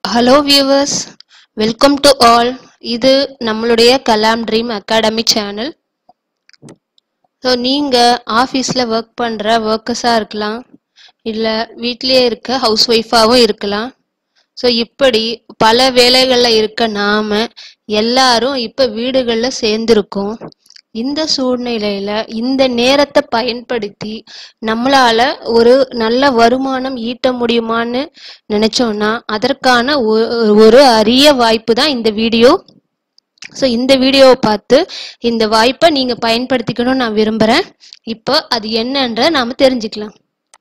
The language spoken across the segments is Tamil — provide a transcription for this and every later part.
hello viewers welcome to all இது நம்மளுடைய Kalam dream academy channel so நீங்கள் ஆஃபீஸில் ஒர்க் பண்ணுற ஒர்க்கர்ஸாக இருக்கலாம் இல்லை வீட்டிலேயே இருக்க ஹவுஸ் ஒய்ஃபாகவும் இருக்கலாம் ஸோ இப்படி பல வேலைகளில் இருக்க நாம எல்லாரும் இப்போ வீடுகளில் சேர்ந்துருக்கோம் இந்த சூழ்நிலையில இந்த நேரத்தை பயன்படுத்தி நம்மளால ஒரு நல்ல வருமானம் ஈட்ட முடியுமான்னு நினைச்சோம்னா அதற்கான ஒ- ஒரு அரிய வாய்ப்பு தான் இந்த வீடியோ ஸோ இந்த வீடியோவை பார்த்து இந்த வாய்ப்பை நீங்க பயன்படுத்திக்கணும்னு நான் விரும்புறேன் இப்போ அது என்னன்ற நாம தெரிஞ்சுக்கலாம்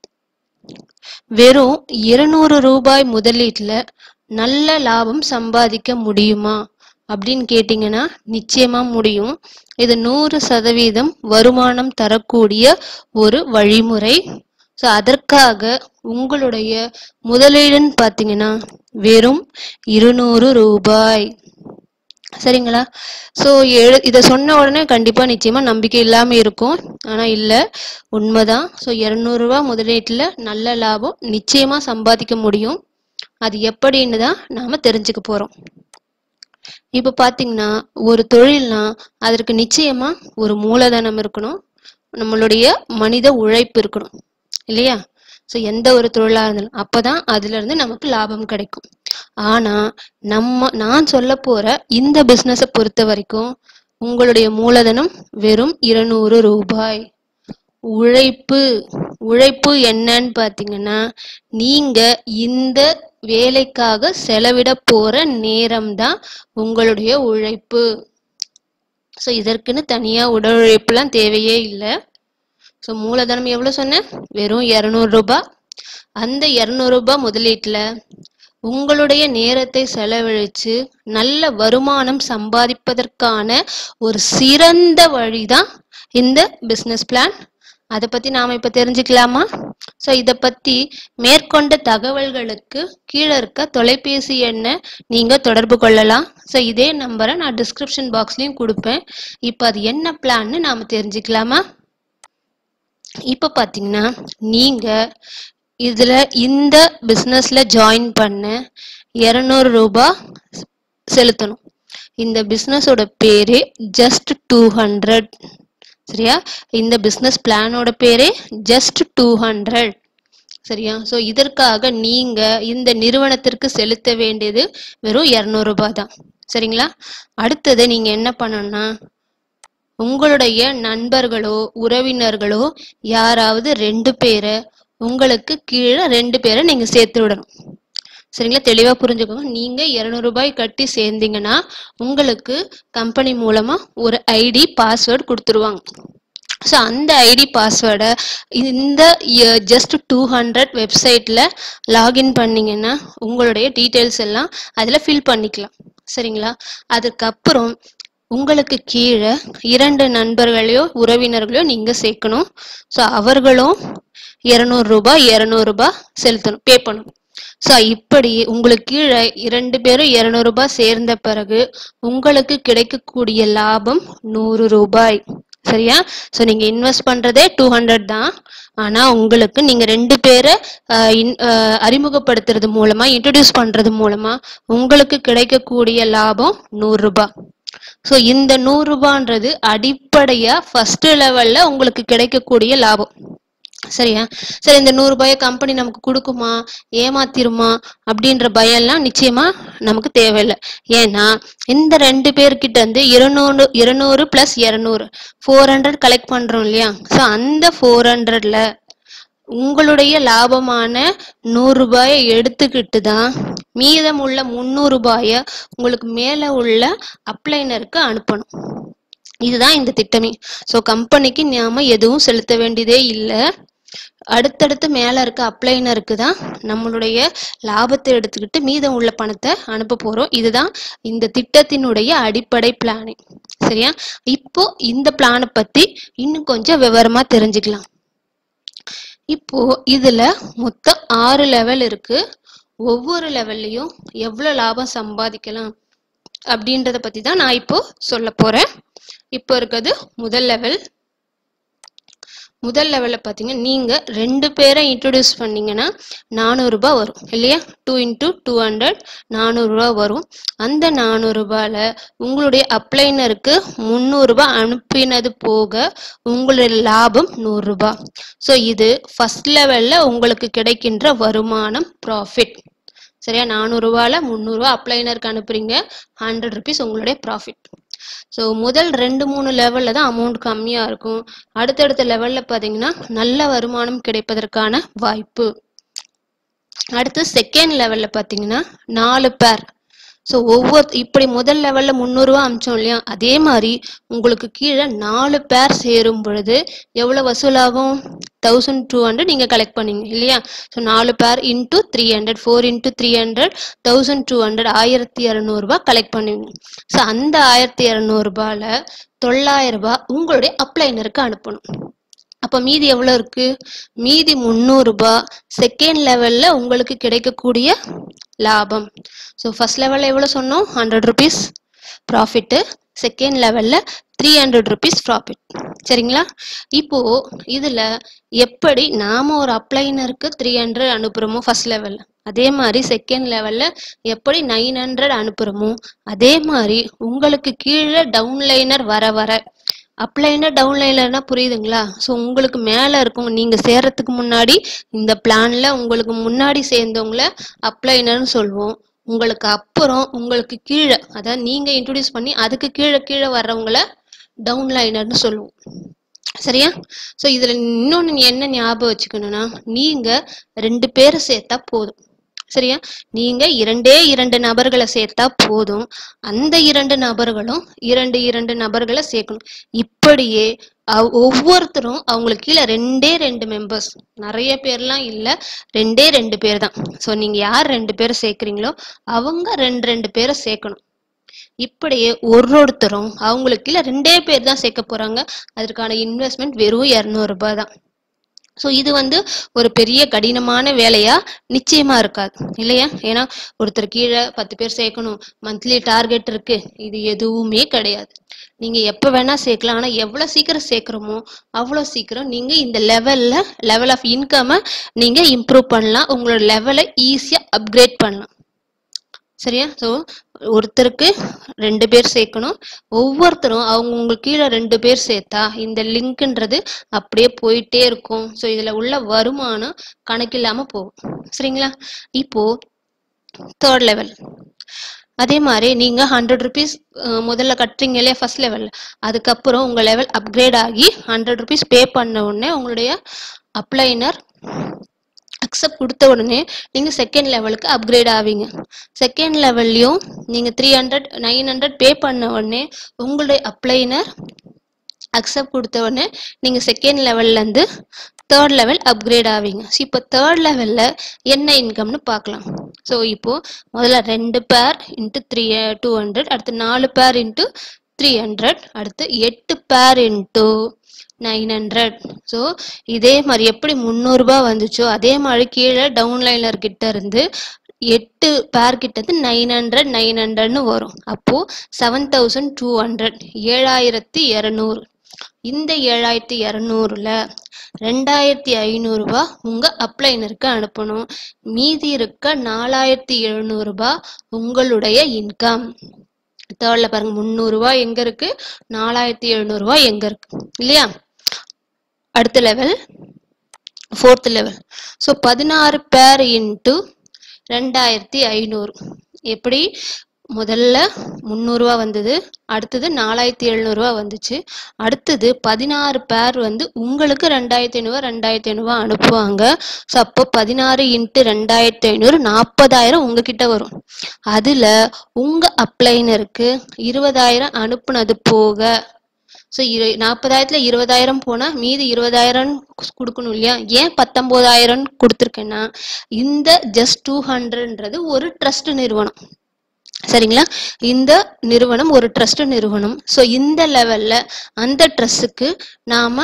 வெறும் இருநூறு ரூபாய் முதலீட்டுல நல்ல லாபம் சம்பாதிக்க முடியுமா அப்படின்னு கேட்டிங்கன்னா நிச்சயமா முடியும் இது நூறு சதவீதம் வருமானம் தரக்கூடிய ஒரு வழிமுறை ஸோ அதற்காக உங்களுடைய முதலீடுன்னு பார்த்தீங்கன்னா வெறும் இருநூறு ரூபாய் சரிங்களா ஸோ எழு இதை சொன்ன உடனே கண்டிப்பாக நிச்சயமாக நம்பிக்கை இல்லாமல் இருக்கும் ஆனால் இல்லை உண்மைதான் ஸோ இரநூறுவா முதலீட்டில் நல்ல லாபம் நிச்சயமாக சம்பாதிக்க முடியும் அது எப்படின்னு தான் நாம் தெரிஞ்சுக்க போகிறோம் இப்போ பார்த்தீங்கன்னா ஒரு தொழில்னா அதற்கு நிச்சயமாக ஒரு மூலதனம் இருக்கணும் நம்மளுடைய மனித உழைப்பு இருக்கணும் இல்லையா ஸோ எந்த ஒரு தொழிலாக இருந்தாலும் அப்பதான் அதுல இருந்து நமக்கு லாபம் கிடைக்கும் ஆனா நம்ம நான் சொல்ல போற இந்த பிசினஸை பொறுத்த வரைக்கும் உங்களுடைய மூலதனம் வெறும் இருநூறு ரூபாய் உழைப்பு உழைப்பு என்னன்னு பார்த்தீங்கன்னா நீங்க இந்த வேலைக்காக செலவிட போற நேரம் தான் உங்களுடைய உழைப்பு ஸோ இதற்குன்னு தனியா உடல் உழைப்புலாம் தேவையே இல்லை ஸோ மூலதனம் எவ்வளோ சொன்னேன் வெறும் இரநூறு ரூபாய் அந்த இரநூறு ரூபாய் முதலீட்டில் உங்களுடைய நேரத்தை செலவழித்து நல்ல வருமானம் சம்பாதிப்பதற்கான ஒரு சிறந்த வழிதான் இந்த பிஸ்னஸ் பிளான் அதை பற்றி நாம் இப்போ தெரிஞ்சுக்கலாமா ஸோ இதை பற்றி மேற்கொண்ட தகவல்களுக்கு கீழே இருக்க தொலைபேசி எண்ணை நீங்கள் தொடர்பு கொள்ளலாம் ஸோ இதே நம்பரை நான் டிஸ்கிரிப்ஷன் பாக்ஸ்லேயும் கொடுப்பேன் இப்போ அது என்ன பிளான்னு நாம் தெரிஞ்சுக்கலாமா இப்போ பார்த்தீங்கன்னா நீங்கள் இதில் இந்த பிஸ்னஸில் ஜாயின் பண்ண இரநூறு ரூபாய் செலுத்தணும் இந்த பிஸ்னஸோட பேரே ஜஸ்ட் டூ ஹண்ட்ரட் சரியா இந்த பிஸ்னஸ் பிளானோட பேரே ஜஸ்ட் டூ ஹண்ட்ரட் சரியா ஸோ இதற்காக நீங்கள் இந்த நிறுவனத்திற்கு செலுத்த வேண்டியது வெறும் இரநூறு ரூபாய் தான் சரிங்களா அடுத்தது நீங்கள் என்ன பண்ணணும்னா உங்களுடைய நண்பர்களோ உறவினர்களோ யாராவது ரெண்டு பேரை உங்களுக்கு கீழே ரெண்டு பேரை நீங்க சேர்த்து விடணும் சரிங்களா தெளிவா புரிஞ்சுக்கோங்க நீங்க இருநூறு ரூபாய் கட்டி சேர்ந்தீங்கன்னா உங்களுக்கு கம்பெனி மூலமா ஒரு ஐடி பாஸ்வேர்டு கொடுத்துருவாங்க ஸோ அந்த ஐடி பாஸ்வேர்டை இந்த ஜஸ்ட் டூ ஹண்ட்ரட் வெப்சைட்டில் லாகின் பண்ணீங்கன்னா உங்களுடைய டீட்டெயில்ஸ் எல்லாம் அதில் ஃபில் பண்ணிக்கலாம் சரிங்களா அதுக்கப்புறம் உங்களுக்கு கீழே இரண்டு நண்பர்களையோ உறவினர்களையோ நீங்க சேர்க்கணும் ஸோ அவர்களும் இருநூறு ரூபாய் இருநூறு ரூபாய் செலுத்தணும் பே பண்ணணும் ஸோ இப்படி உங்களுக்கு கீழே இரண்டு பேரும் இருநூறு ரூபாய் சேர்ந்த பிறகு உங்களுக்கு கிடைக்கக்கூடிய லாபம் நூறு ரூபாய் சரியா ஸோ நீங்க இன்வெஸ்ட் பண்றதே டூ ஹண்ட்ரட் தான் ஆனா உங்களுக்கு நீங்க ரெண்டு பேரை அஹ், இன்- அஹ், அறிமுகப்படுத்துறது மூலமா இன்ட்ரடியூஸ் பண்றது மூலமா உங்களுக்கு கிடைக்கக்கூடிய லாபம் நூறு ரூபாய் ஸோ இந்த நூறு ரூபான்றது அடிப்படையா ஃபர்ஸ்ட் லெவல்ல உங்களுக்கு கிடைக்கக்கூடிய லாபம் சரியா சரி இந்த நூறு ரூபாயை கம்பெனி நமக்கு கொடுக்குமா ஏமாத்திருமா அப்படின்ற பயம்லாம் நிச்சயமா நமக்கு தேவையில்லை ஏன்னா இந்த ரெண்டு பேர்கிட்ட இருந்து இருநூறு இருநூறு பிளஸ் இருநூறு ஃபோர் ஹண்ட்ரட் கலெக்ட் பண்றோம் இல்லையா ஸோ அந்த ஃபோர் ஹண்ட்ரட்ல உங்களுடைய லாபமான நூறு ரூபாயை எடுத்துக்கிட்டு தான் மீதமுள்ள முந்நூறு ரூபாயை உங்களுக்கு மேலே உள்ள அப்ளைனருக்கு அனுப்பணும் இதுதான் இந்த திட்டமே ஸோ கம்பெனிக்கு நாம எதுவும் செலுத்த வேண்டியதே இல்லை அடுத்தடுத்து மேல இருக்க அப்ளைனருக்கு தான் நம்மளுடைய லாபத்தை எடுத்துக்கிட்டு மீதம் உள்ள பணத்தை அனுப்ப போறோம் இதுதான் இந்த திட்டத்தினுடைய அடிப்படை பிளானிங் சரியா இப்போ இந்த பிளானை பத்தி இன்னும் கொஞ்சம் விவரமா தெரிஞ்சுக்கலாம் இப்போ இதுல மொத்தம் ஆறு லெவல் இருக்கு ஒவ்வொரு லெவல்லையும் எவ்வளவு லாபம் சம்பாதிக்கலாம் அப்படின்றத பத்தி தான் நான் இப்போ சொல்ல போறேன் இப்போ இருக்கிறது முதல் லெவல் முதல் லெவலில் பார்த்தீங்கன்னா நீங்கள் ரெண்டு பேரை இன்ட்ரடியூஸ் பண்ணீங்கன்னா நானூறுரூபா வரும் இல்லையா டூ இன்ட்டு டூ ஹண்ட்ரட் நானூறுரூவா வரும் அந்த நானூறுரூபாவில் உங்களுடைய அப்ளைனருக்கு முந்நூறுரூபா அனுப்பினது போக உங்களுடைய லாபம் நூறுரூபா ஸோ இது ஃபர்ஸ்ட் லெவலில் உங்களுக்கு கிடைக்கின்ற வருமானம் ப்ராஃபிட் சரியா நானூறுரூவாவில் முந்நூறுரூவா அப்ளைனருக்கு அனுப்புறீங்க ஹண்ட்ரட் ருபீஸ் உங்களுடைய ப்ராஃபிட் ஸோ முதல் ரெண்டு மூணு லெவலில் தான் அமௌண்ட் கம்மியாக இருக்கும் அடுத்தடுத்த லெவலில் பார்த்தீங்கன்னா நல்ல வருமானம் கிடைப்பதற்கான வாய்ப்பு அடுத்து செகண்ட் லெவலில் பார்த்தீங்கன்னா நாலு பேர் ஸோ ஒவ்வொரு இப்படி முதல் லெவலில் முந்நூறுரூவா அமிச்சோம் இல்லையா அதே மாதிரி உங்களுக்கு கீழே நாலு பேர் சேரும் பொழுது எவ்வளோ வசூலாகும் தௌசண்ட் டூ ஹண்ட்ரட் நீங்கள் கலெக்ட் பண்ணீங்க இல்லையா ஸோ நாலு பேர் into three hundred four into three hundred thousand two hundred ஆயிரத்தி இரநூறுபா கலெக்ட் பண்ணுவீங்க ஸோ அந்த ஆயிரத்தி இரநூறுபாவில் தொள்ளாயிரம் ரூபாய் உங்களுடைய அப்ளைனருக்கு அனுப்பணும் அப்போ மீதி எவ்வளோ இருக்கு மீதி முந்நூறுரூபா செகண்ட் லெவலில் உங்களுக்கு கிடைக்கக்கூடிய லாபம் ஸோ ஃபர்ஸ்ட் லெவலில் எவ்வளோ சொன்னோம் ஹண்ட்ரட் ருபீஸ் ப்ராஃபிட்டு செகண்ட் லெவலில் த்ரீ ஹண்ட்ரட் ருபீஸ் ப்ராஃபிட் சரிங்களா இப்போ இதில் எப்படி நாம ஒரு அப்ளைனருக்கு த்ரீ ஹண்ட்ரட் அனுப்புகிறோமோ ஃபர்ஸ்ட் லெவலில் அதே மாதிரி செகண்ட் லெவலில் எப்படி நைன் ஹண்ட்ரட் அனுப்புகிறோமோ அதே மாதிரி உங்களுக்கு கீழே டவுன்லைனர் வர வர அப்ளைனர் டவுன்லைனர்னா புரியுதுங்களா ஸோ உங்களுக்கு மேலே இருக்கும் நீங்கள் சேர்றதுக்கு முன்னாடி இந்த பிளானில் உங்களுக்கு முன்னாடி சேர்ந்தவங்கள அப்ளைனர்னு சொல்லுவோம் உங்களுக்கு அப்புறம் உங்களுக்கு கீழே அதாவது நீங்கள் இன்ட்ரடியூஸ் பண்ணி அதுக்கு கீழே கீழே வர்றவங்கள டவுன்லைனர்னு சொல்லுவோம் சரியா ஸோ இதில் இன்னொன்று என்ன ஞாபகம் வச்சுக்கணும்னா நீங்கள் ரெண்டு பேரை சேர்த்தா போதும் சரியா நீங்க இரண்டே இரண்டு நபர்களை சேர்த்தா போதும் அந்த இரண்டு நபர்களும் இரண்டு இரண்டு நபர்களை சேர்க்கணும் இப்படியே அவ்- ஒவ்வொருத்தரும் அவங்களுக்கு கீழே ரெண்டே ரெண்டு மெம்பர்ஸ் நிறைய பேர்லாம் இல்ல ரெண்டே ரெண்டு பேர் தான் ஸோ நீங்க யார் ரெண்டு பேரை சேர்க்குறீங்களோ அவங்க ரெண்டு ரெண்டு பேரை சேர்க்கணும் இப்படியே ஒரு ஒருத்தரும் அவங்களுக்கு கீழே ரெண்டே பேர் தான் சேர்க்க போறாங்க அதற்கான இன்வெஸ்ட்மெண்ட் வெறும் இரநூறு ரூபாய் தான் ஸோ இது வந்து ஒரு பெரிய கடினமான வேலையா நிச்சயமா இருக்காது இல்லையா ஏன்னா ஒருத்தர் கீழே பத்து பேர் சேர்க்கணும் மந்த்லி டார்கெட் இருக்கு இது எதுவுமே கிடையாது நீங்க எப்ப வேணா சேர்க்கலாம் ஆனா எவ்வளவு சீக்கிரம் சேர்க்கிறோமோ அவ்வளவு சீக்கிரம் நீங்க இந்த லெவல்ல லெவல் ஆஃப் இன்கமை நீங்க இம்ப்ரூவ் பண்ணலாம் உங்களோட லெவலை ஈஸியா அப்கிரேட் பண்ணலாம் சரியா ஸோ ஒருத்தருக்கு ரெண்டு பேர் சேர்க்கணும் ஒவ்வொருத்தரும் அவங்க உங்களுக்கு கீழே ரெண்டு பேர் சேர்த்தா இந்த லிங்க்ன்றது அப்படியே போயிட்டே இருக்கும் ஸோ இதில் உள்ள வருமானம் கணக்கில்லாம போகும் சரிங்களா இப்போ தேர்ட் லெவல் அதே மாதிரி நீங்க ஹண்ட்ரட் ருபீஸ் முதல்ல கட்டுறீங்க இல்லையா ஃபர்ஸ்ட் லெவல் அதுக்கப்புறம் உங்க லெவல் அப்கிரேட் ஆகி ஹண்ட்ரட் ருபீஸ் பே பண்ண உடனே உங்களுடைய அப்ளைனர் அக்செப்ட் கொடுத்த உடனே நீங்க செகண்ட் லெவலுக்கு அப்கிரேட் ஆவீங்க செகண்ட் லெவல்லையும் நீங்க three hundred nine hundred pay பண்ண உடனே உங்களுடைய அப்ளைனர் அக்செப்ட் கொடுத்த உடனே நீங்க செகண்ட் லெவல்ல இருந்து தேர்ட் லெவல் அப்கிரேட் ஆவீங்க ஸோ இப்போ தேர்ட் லெவல்ல என்ன இன்கம்னு பார்க்கலாம் ஸோ இப்போ முதல்ல ரெண்டு பேர் இன்ட்டு த்ரீ டூ ஹண்ட்ரட் அடுத்து நாலு பேர் இன்ட்டு த்ரீ ஹண்ட்ரட் அடுத்து எட்டு பேர் இன்ட்டு நைன் ஹண்ட்ரட் ஸோ இதே மாதிரி எப்படி முந்நூறுரூபா வந்துச்சோ அதே மாதிரி கீழே டவுன்லைனர் கிட்ட இருந்து எட்டு பேர் கிட்ட இருந்து நைன் ஹண்ட்ரட் நைன் ஹண்ட்ரட்னு வரும் அப்போ செவன் தௌசண்ட் டூ ஹண்ட்ரட் ஏழாயிரத்தி இரநூறு இந்த ஏழாயிரத்தி இரநூறுல ரெண்டாயிரத்தி ஐநூறுரூபா உங்க அப்ளைனருக்கு அனுப்பணும் மீதி இருக்க நாலாயிரத்தி எழுநூறுபா உங்களுடைய இன்கம் தேர்ட்ல பாருங்க முந்நூறுரூவா எங்க இருக்கு நாலாயிரத்தி எழுநூறுபா எங்க இருக்கு இல்லையா அடுத்த லெவல் ஃபோர்த் லெவல் ஸோ பதினாறு பேர் இன்ட்டு ரெண்டாயிரத்தி ஐநூறு எப்படி முதல்ல முந்நூறுரூவா வந்தது அடுத்தது நாலாயிரத்தி எழுநூறுவா வந்துச்சு அடுத்தது பதினாறு பேர் வந்து உங்களுக்கு ரெண்டாயிரத்தி ஐநூறுவா ரெண்டாயிரத்தி ஐநூறுவா அனுப்புவாங்க ஸோ அப்போ பதினாறு இன்ட்டு ரெண்டாயிரத்தி ஐநூறு நாற்பதாயிரம் உங்ககிட்ட வரும் அதில் உங்கள் அப்ளைனருக்கு இருபதாயிரம் அனுப்புனது போக ஸோ இரு நாற்பதாயிரத்துல இருபதாயிரம் போனால் மீதி இருபதாயிரம் கொடுக்கணும் இல்லையா ஏன் பத்தொம்போதாயிரம் கொடுத்துருக்கேன்னா இந்த ஜஸ்ட் டூ ஹண்ட்ரட்ன்றது ஒரு ட்ரஸ்ட் நிறுவனம் சரிங்களா இந்த நிறுவனம் ஒரு ட்ரஸ்ட் நிறுவனம் ஸோ இந்த லெவல்ல அந்த ட்ரஸ்ட்டுக்கு நாம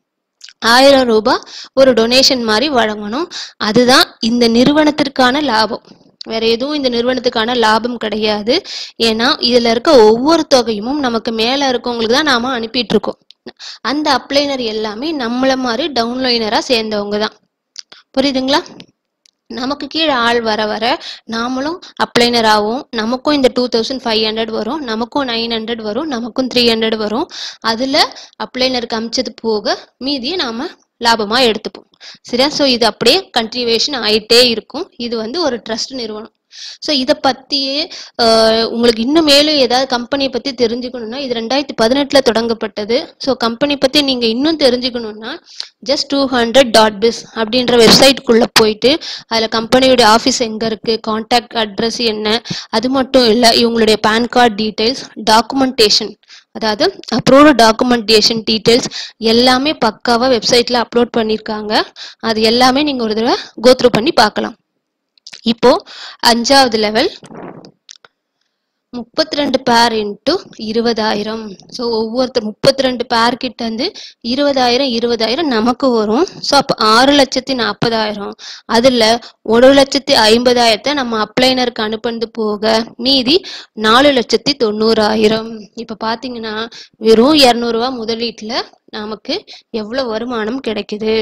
ஆயிரம் ரூபாய் ஒரு டொனேஷன் மாதிரி வழங்கணும் அதுதான் இந்த நிறுவனத்திற்கான லாபம் வேற எதுவும் இந்த நிறுவனத்துக்கான லாபம் கிடையாது ஏன்னா இதுல இருக்க ஒவ்வொரு தொகையும் நமக்கு மேல இருக்கவங்களுக்கு தான் நாம அனுப்பிட்டு இருக்கோம் அந்த அப்ளைனர் எல்லாமே நம்மள மாதிரி டவுன்லைனரா சேர்ந்தவங்க தான் புரியுதுங்களா நமக்கு கீழே ஆள் வர வர நாமளும் அப்ளைனர் ஆகும் நமக்கும் இந்த டூ தௌசண்ட் ஃபைவ் ஹண்ட்ரட் வரும் நமக்கும் நைன் ஹண்ட்ரட் வரும் நமக்கும் த்ரீ ஹண்ட்ரட் வரும் அதில் அப்ளைனருக்கு அமிச்சது போக மீதியை நாம லாபமா எடுத்துப்போம் சரியா ஸோ இது அப்படியே கண்டினியூவேஷன் ஆயிட்டே இருக்கும் இது வந்து ஒரு ட்ரஸ்ட் நிறுவனம் ஸோ இதை பற்றியே உங்களுக்கு இன்னும் மேலும் ஏதாவது கம்பெனியை பற்றி தெரிஞ்சுக்கணும்னா இது ரெண்டாயிரத்தி பதினெட்டில் தொடங்கப்பட்டது ஸோ கம்பெனி பற்றி நீங்கள் இன்னும் தெரிஞ்சுக்கணும்னா ஜஸ்ட் டூ ஹண்ட்ரட் டாட் பிஸ் அப்படின்ற வெப்சைட்குள்ளே போயிட்டு அதில் கம்பெனியோட ஆஃபீஸ் எங்கே இருக்குது காண்டாக்ட் அட்ரஸ் என்ன அது மட்டும் இல்லை இவங்களுடைய பேன் கார்டு டீட்டெயில்ஸ் டாக்குமெண்டேஷன் அதாவது அப்ரூவ்டு டாக்குமெண்டேஷன் டீட்டெயில்ஸ் எல்லாமே பக்காவாக வெப்சைட்டில் அப்லோட் பண்ணியிருக்காங்க அது எல்லாமே நீங்கள் ஒரு தடவை கோத்ரூ பண்ணி பார்க்கலாம் இப்போ அஞ்சாவது லெவல் முப்பத்தி ரெண்டு பேர் இன்ட்டு இருபதாயிரம் ஸோ ஒவ்வொருத்தர் முப்பத்தி ரெண்டு பேர் கிட்ட இருந்து இருபதாயிரம் இருபதாயிரம் நமக்கு வரும் ஸோ அப்போ ஆறு லட்சத்தி நாற்பதாயிரம் அதில் ஒரு லட்சத்தி ஐம்பதாயிரத்தை நம்ம அப்ளைனருக்கு அனுப்புனது போக மீதி நாலு லட்சத்தி தொண்ணூறாயிரம் இப்போ பார்த்தீங்கன்னா வெறும் இரநூறுவா முதலீட்டில் நமக்கு எவ்வளோ வருமானம் கிடைக்குது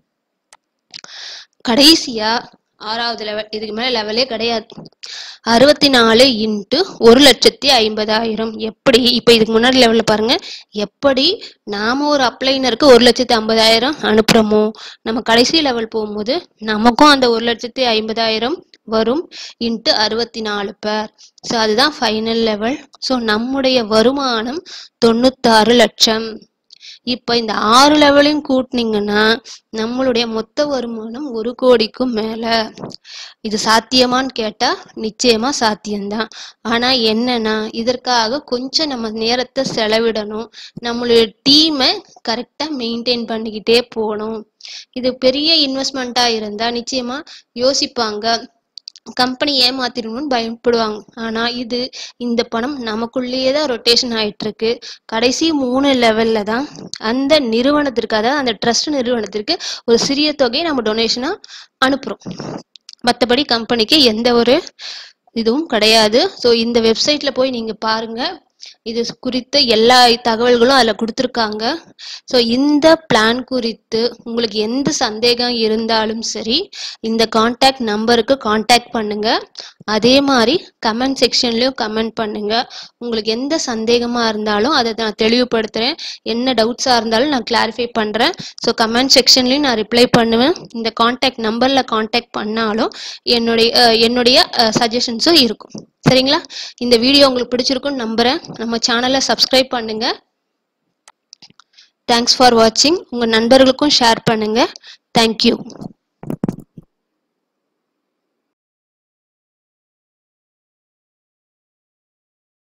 கடைசியா ஆறாவது லெவல் இதுக்கு மேல லெவலே கிடையாது அறுபத்தி நாலு இன்ட்டு ஒரு லட்சத்தி ஐம்பதாயிரம் எப்படி இப்போ இதுக்கு முன்னாடி லெவலில் பாருங்க எப்படி நாம ஒரு அப்ளைனருக்கு ஒரு லட்சத்தி ஐம்பதாயிரம் அனுப்புறோமோ நம்ம கடைசி லெவல் போகும்போது நமக்கும் அந்த ஒரு லட்சத்தி ஐம்பதாயிரம் வரும் இன்ட்டு அறுபத்தி நாலு பேர் ஸோ அதுதான் ஃபைனல் லெவல் ஸோ நம்முடைய வருமானம் தொண்ணூத்தாறு லட்சம் இப்போ இந்த ஆறு லெவலையும் கூட்டினீங்கன்னா நம்மளுடைய மொத்த வருமானம் ஒரு கோடிக்கும் மேல இது சாத்தியமான்னு கேட்டா நிச்சயமா சாத்தியம்தான் ஆனா என்னன்னா இதற்காக கொஞ்சம் நம்ம நேரத்தை செலவிடணும் நம்மளுடைய டீமை கரெக்டா மெயின்டைன் பண்ணிக்கிட்டே போகணும் இது பெரிய இன்வெஸ்ட்மெண்ட்டா இருந்தா நிச்சயமா யோசிப்பாங்க கம்பெனி ஏமாத்திடணும்னு பயப்படுவாங்க ஆனா இது இந்த பணம் நமக்குள்ளேயே தான் ரொட்டேஷன் ஆயிட்டு இருக்கு கடைசி மூணு லெவல்ல தான் அந்த நிறுவனத்திற்கு அதாவது அந்த ட்ரஸ்ட் நிறுவனத்திற்கு ஒரு சிறிய தொகையை நம்ம டொனேஷனா அனுப்புறோம் மற்றபடி கம்பெனிக்கு எந்த ஒரு இதுவும் கிடையாது ஸோ இந்த வெப்சைட்ல போய் நீங்க பாருங்க இது குறித்த எல்லா தகவல்களும் அதில் கொடுத்துருக்காங்க ஸோ இந்த பிளான் குறித்து உங்களுக்கு எந்த சந்தேகம் இருந்தாலும் சரி இந்த காண்டாக்ட் நம்பருக்கு காண்டாக்ட் பண்ணுங்க அதே மாதிரி கமெண்ட் செக்ஷன்லயும் கமெண்ட் பண்ணுங்க உங்களுக்கு எந்த சந்தேகமா இருந்தாலும் அதை நான் தெளிவுபடுத்துறேன் என்ன டவுட்ஸா இருந்தாலும் நான் கிளாரிஃபை பண்றேன் ஸோ கமெண்ட் செக்ஷன்லயும் நான் ரிப்ளை பண்ணுவேன் இந்த காண்டாக்ட் நம்பர்ல காண்டாக்ட் பண்ணாலும் என்னுடைய அஹ், என்னுடைய சஜஷன்ஸும் இருக்கும் சரிங்களா இந்த வீடியோ உங்களுக்கு பிடிச்சிருக்கும்னு நம்புறேன் நம்ம சேனலை சப்ஸ்கிரைப் பண்ணுங்க தேங்க்ஸ் ஃபார் வாட்சிங் உங்க நண்பர்களுக்கும் ஷேர் பண்ணுங்க தேங்க்யூ